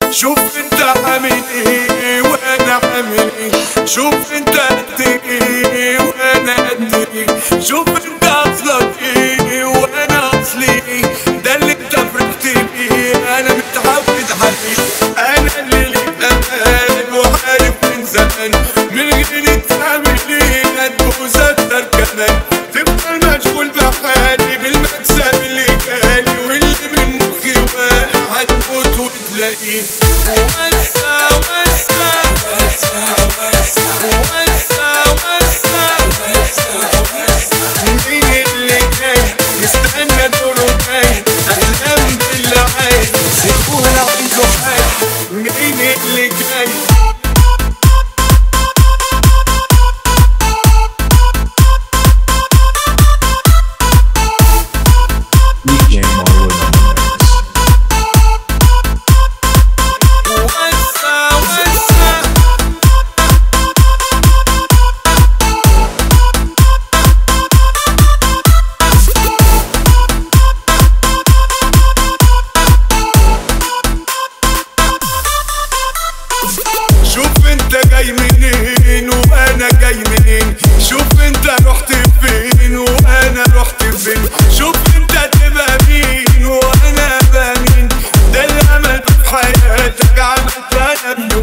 شوف انت عامل ايه وانا عامل ايه شوف انت قد ايه وانا قد ايه شوف انت اصلك ايه وانا اصلي ايه ده اللي انت فرحت بيه انا متعود عليه انا اللي ليك امان وعارف من زمان من غير تعمل ايه هتبوظ اكتر كمان تفضل مشغول بحالي بالمكسب اللي جالي واللي من مخي واقع هتموت وتلاقيه وسع وسع مين اللي جاي يستنى دوره جاي احلام بالله عايز سيبوها لو انتوا حاج مين اللي جاي DJ Marwood on the mix. وسع وسع شوف انت جاي منين وانا جاي منين شوف انت رحت فين وانا رحت فين شوف انت تبقى مين وانا ابقى مين ده اللي عملته في حياتك عملت انا